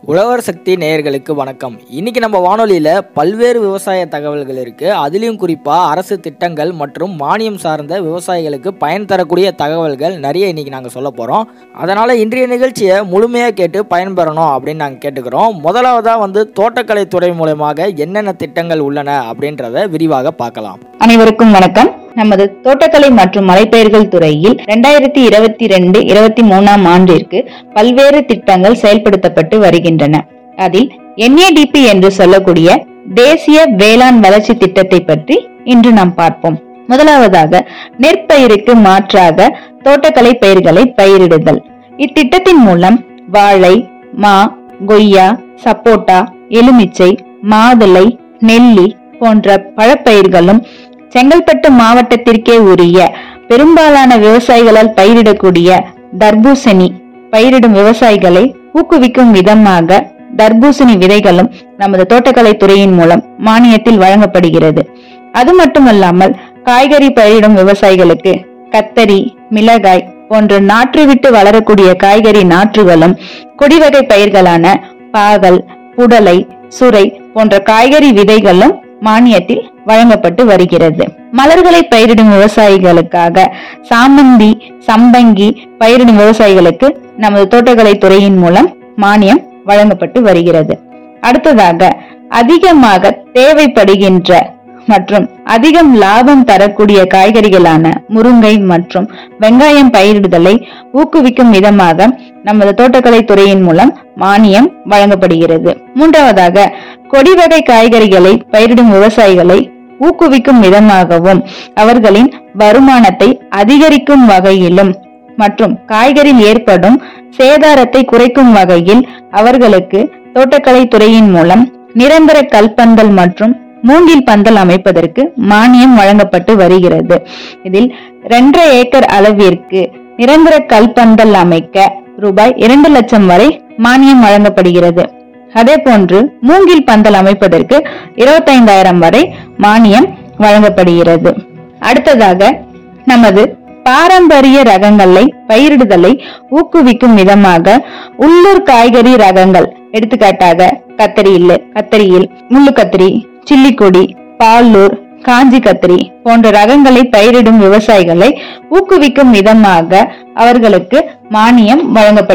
உழவர் சக்தி நேயர்களுக்கு வணக்கம் இன்னைக்கு நம்ம வானொலியில் பல்வேறு விவசாய தகவல்கள் இருக்கு அதுலேயும் குறிப்பாக அரசு திட்டங்கள் மற்றும் மானியம் சார்ந்த விவசாயிகளுக்கு பயன் தரக்கூடிய தகவல்கள் நிறைய இன்னைக்கு நாங்கள் சொல்ல போகிறோம் அதனால் இன்றைய நிகழ்ச்சியை முழுமையாக கேட்டு பயன்பெறணும் அப்படின்னு நாங்கள் கேட்டுக்கிறோம் முதலாவதாக வந்து தோட்டக்கலைத்துறை மூலமாக என்னென்ன திட்டங்கள் உள்ளன அப்படின்றத விரிவாக பார்க்கலாம் அனைவருக்கும் வணக்கம் நமது தோட்டக்கலை மற்றும் மலைப்பயிர்கள் துறையில் இரண்டாயிரத்தி இருபத்தி ரெண்டு இருபத்தி மூணாம் ஆண்டிற்கு பல்வேறு திட்டங்கள் செயல்படுத்தப்பட்டு வருகின்றன அதில் NADP என்று சொல்லக்கூடிய தேசிய வேளாண் வளர்ச்சி திட்டத்தை பற்றி இன்று நாம் பார்ப்போம் முதலாவதாக நெற்பயிருக்கு மாற்றாக தோட்டக்கலை பயிர்களை பயிரிடுதல் இத்திட்டத்தின் மூலம் வாழை மா கொய்யா சப்போட்டா எலுமிச்சை மாதுளை நெல்லி போன்ற பழப்பயிர்களும் செங்கல்பட்டு மாவட்டத்திற்கே உரிய பெரும்பாலான விவசாயிகளால் பயிரிடக்கூடிய தர்பூசணி பயிரிடும் விவசாயிகளை ஊக்குவிக்கும் விதமாக தர்பூசணி விதைகளும் நமது தோட்டக்கலை துறையின் மூலம் மானியத்தில் வழங்கப்படுகிறது அது மட்டுமல்லாமல் காய்கறி பயிரிடும் விவசாயிகளுக்கு கத்தரி மிளகாய் போன்ற நாற்று விட்டு வளரக்கூடிய காய்கறி நாற்றுகளும் கொடிவகை பயிர்களான பாகல் புடலை சுரை போன்ற காய்கறி விதைகளும் மானியத்தில் வழங்கப்பட்டு வருகிறது மலர்களை பயிரிடும் விவசாயிகளுக்காக சாமந்தி சம்பங்கி பயிரிடும் விவசாயிகளுக்கு நமது தோட்டக்கலை துறையின் மூலம் மானியம் வழங்கப்பட்டு வருகிறது அடுத்ததாக அதிகமாக தேவைப்படுகின்ற மற்றும் அதிகம் லாபம் தரக்கூடிய காய்கறிகளான முருங்கை மற்றும் வெங்காயம் பயிரிடுதலை ஊக்குவிக்கும் விதமாக நமது தோட்டக்கலை துறையின் மூலம் மானியம் வழங்கப்படுகிறது மூன்றாவதாக கொடிவகை காய்கறிகளை பயிரிடும் விவசாயிகளை ஊக்குவிக்கும் விதமாகவும் அவர்களின் வருமானத்தை அதிகரிக்கும் வகையிலும் மற்றும் காய்கறியில் ஏற்படும் சேதாரத்தை குறைக்கும் வகையில் அவர்களுக்கு தோட்டக்கலை துறையின் மூலம் நிரந்தர கல்பந்தல் மற்றும் மூங்கில் பந்தல் அமைப்பதற்கு மானியம் வழங்கப்பட்டு வருகிறது இதில் இரண்டரை ஏக்கர் அளவிற்கு நிரந்தர கல்பந்தல் அமைக்க ரூபாய் இரண்டு லட்சம் வரை மானியம் வழங்கப்படுகிறது அதே போன்று மூங்கில் பந்தல் அமைப்பதற்கு இருபத்தைந்தாயிரம் வரை மானியம் வழங்கப்படுகிறது அடுத்ததாக நமது பாரம்பரிய ரகங்களை பயிரிடுதலை ஊக்குவிக்கும் விதமாக உள்ளூர் காய்கறி ரகங்கள் எடுத்துக்காட்டாக கத்தரியில் கத்தரியில் முள்ளு கத்திரி சில்லிக்கொடி பாலூர் காஞ்சி கத்திரி போன்ற ரகங்களை பயிரிடும் விவசாயிகளை ஊக்குவிக்கும் விதமாக அவர்களுக்கு மானியம் வழங்கப்படுகிறது